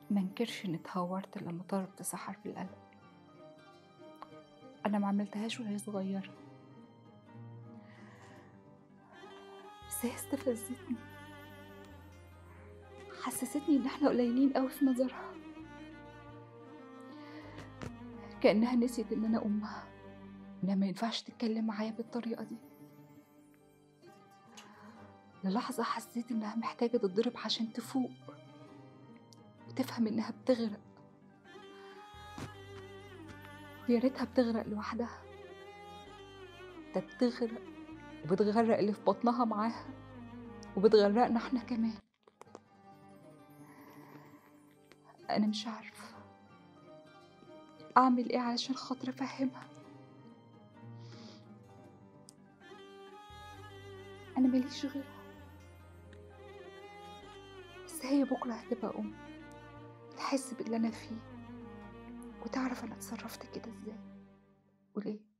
منكرش اني اتهورت لما طلبت سحر في القلب انا ما عملتهاش وهي صغيره بس هي استفزتني حسستني ان احنا قليلين قوي في نظرها كانها نسيت ان انا امها انها ما ينفعش تتكلم معايا بالطريقه دي للحظه حسيت انها محتاجه تتضرب عشان تفوق وتفهم انها بتغرق ويا ريتها بتغرق لوحدها ده بتغرق وبتغرق اللي في بطنها معاها وبتغرقنا احنا كمان انا مش عارفه اعمل ايه علشان خاطر افهمها انا ماليش غيرها بس هي بكره هتبقى ام تحس باللي انا فيه وتعرف انا اتصرفت كده ازاي وليه